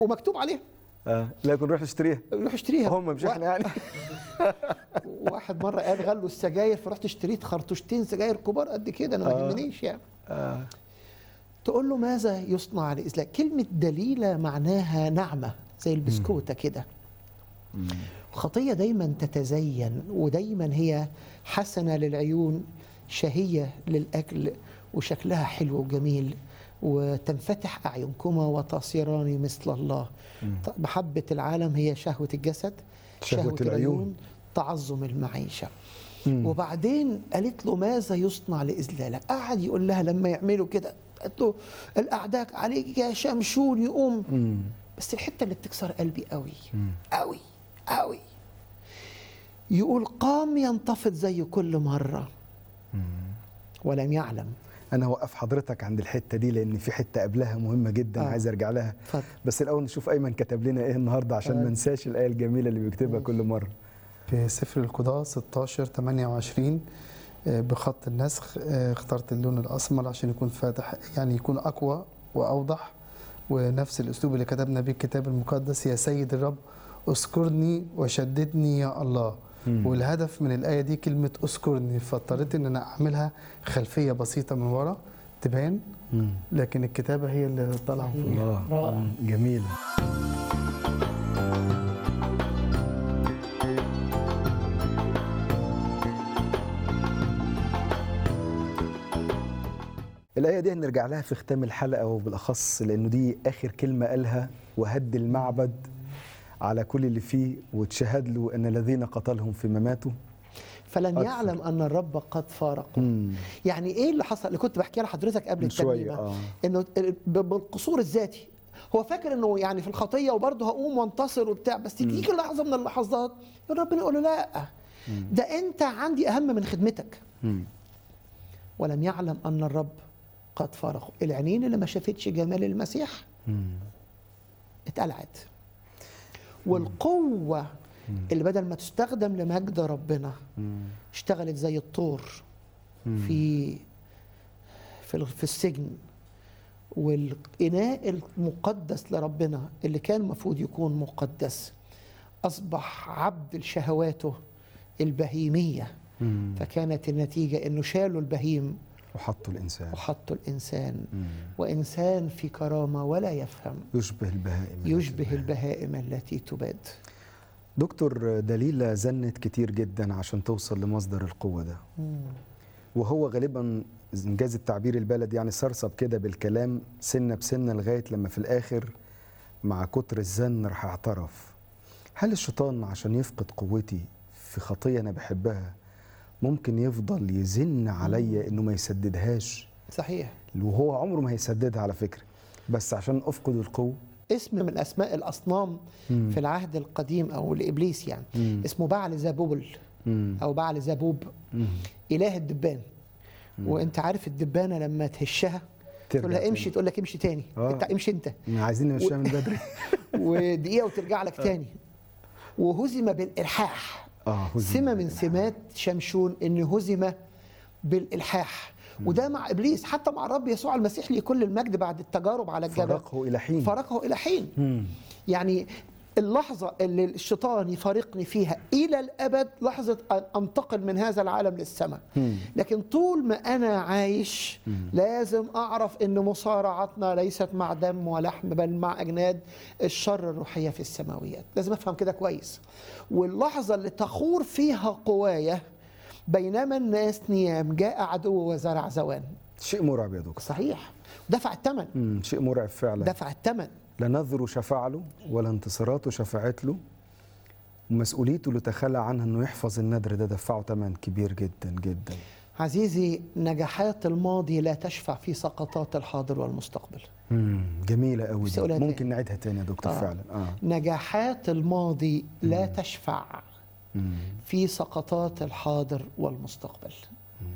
ومكتوب عليها اه لكن نروح نشتريها روح اشتريها هم مش احنا يعني واحد مره قال غلوا السجاير فرحت اشتريت خرطوشتين سجاير كبار قد كده انا ما آه. يهمنيش يعني آه. تقول له ماذا يصنع لإسلام كلمة دليلة معناها نعمة زي البسكوتة كده خطية دايما تتزين ودايما هي حسنة للعيون شهية للأكل وشكلها حلو وجميل وتنفتح أعينكما وتصيران مثل الله ط- محبة العالم هي شهوة الجسد شهوة العيون. تعظم المعيشة وبعدين قالت له ماذا يصنع لإذلالك قعد يقول لها لما يعملوا كده قالت له الأعداء عليك يا شمشون يقوم مم. بس الحته اللي بتكسر قلبي قوي قوي قوي يقول قام ينتفض زي كل مره ولم يعلم انا هوقف حضرتك عند الحته دي لان في حته قبلها مهمه جدا آه. عايز ارجع لها اتفضل بس الاول نشوف ايمن كتب لنا ايه النهارده عشان آه. ما ننساش الايه الجميله اللي بيكتبها كل مره في سفر القضاء 16 28 آه، بخط النسخ آه، اخترت اللون الاسمر عشان يكون فاتح يعني يكون اقوى واوضح ونفس الاسلوب اللي كتبنا بيه الكتاب المقدس يا سيد الرب اذكرني وشددني يا الله والهدف من الايه دي كلمه اذكرني فاضطريت ان انا اعملها خلفيه بسيطه من ورا تبان لكن الكتابه هي اللي طالعه فوق الله رائع. مم. جميل الآية دي هنرجع لها في ختام الحلقة وبالأخص لأنه دي آخر كلمة قالها وهد المعبد على كل اللي فيه وتشهد له أن الذين قتلهم في مماته فلم أكثر. يعلم ان الرب قد فارقه مم. يعني ايه اللي حصل اللي كنت بحكيها لحضرتك قبل من شوية، الترنيمه آه. انه ب- بالقصور الذاتي هو فاكر انه يعني في الخطيه وبرضه هقوم وانتصر وبتاع بس تيجي لحظه من اللحظات ربنا يقول له لا ده انت عندي اهم من خدمتك مم. ولم يعلم ان الرب قد فارقه العينين اللي ما شافتش جمال المسيح مم. اتقلعت والقوة اللي بدل ما تستخدم لمجد ربنا مم. اشتغلت زي الطور في في ال- في السجن والإناء المقدس لربنا اللي كان المفروض يكون مقدس أصبح عبد لشهواته البهيمية مم. فكانت النتيجة إنه شالوا البهيم وحطوا الإنسان وحطوا الإنسان مم. وإنسان في كرامة ولا يفهم يشبه البهائم يشبه البهائم التي تباد دكتور دليلة زنت كتير جدا عشان توصل لمصدر القوة ده وهو غالبا انجاز التعبير البلدي يعني سرسب كده بالكلام سنة بسنة لغاية لما في الآخر مع كتر الزن راح اعترف هل الشيطان عشان يفقد قوتي في خطية أنا بحبها ممكن يفضل يزن عليا إنه ما يسددهاش صحيح وهو عمره ما هيسددها على فكرة بس عشان أفقد القوة اسم من اسماء الاصنام في العهد القديم او لابليس يعني مم. اسمه بعل زبوبل مم. او بعل زبوب مم. اله الدبان وانت عارف الدبانه لما تهشها ترجع تقول لها تاني. امشي تقول لك امشي تاني آه. انت امشي انت عايزين نمشيها من بدري ودقيقه وترجع لك تاني وهزم بالالحاح اه هزم سمه من بالإلحاح. سمات شمشون ان هزم بالالحاح وده مع ابليس حتى مع الرب يسوع المسيح ليه كل المجد بعد التجارب على الجبل فرقه إلى حين فرقه الى حين مم. يعني اللحظة اللي الشيطان يفارقني فيها إلى الأبد لحظة أن أنتقل من هذا العالم للسماء لكن طول ما أنا عايش لازم أعرف أن مصارعتنا ليست مع دم ولحم بل مع أجناد الشر الروحية في السماويات لازم أفهم كده كويس واللحظة اللي تخور فيها قوايا بينما الناس نيام جاء عدو وزرع زوان شيء مرعب يا دكتور صحيح دفع الثمن مم. شيء مرعب فعلا دفع الثمن لا نذره شفع له ولا انتصاراته شفعت له ومسؤوليته اللي تخلى عنها انه يحفظ النذر ده دفعه ثمن كبير جدا جدا عزيزي نجاحات الماضي لا تشفع في سقطات الحاضر والمستقبل مم. جميله قوي بس دي. أقولها ممكن تاني. نعيدها تاني يا دكتور آه. فعلا اه نجاحات الماضي لا تشفع مم. في سقطات الحاضر والمستقبل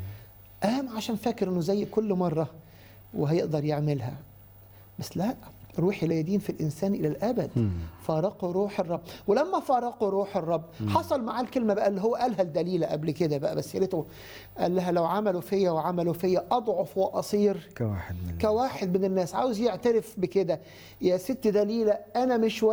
قام عشان فاكر انه زي كل مره وهيقدر يعملها بس لا روحي لا يدين في الانسان الى الابد فارقوا روح الرب ولما فارقوا روح الرب حصل معاه الكلمه بقى اللي هو قالها الدليله قبل كده بقى بس يا ريته قال لها لو عملوا فيا وعملوا فيا اضعف واصير كواحد من كواحد من الناس عاوز يعترف بكده يا ست دليله انا مش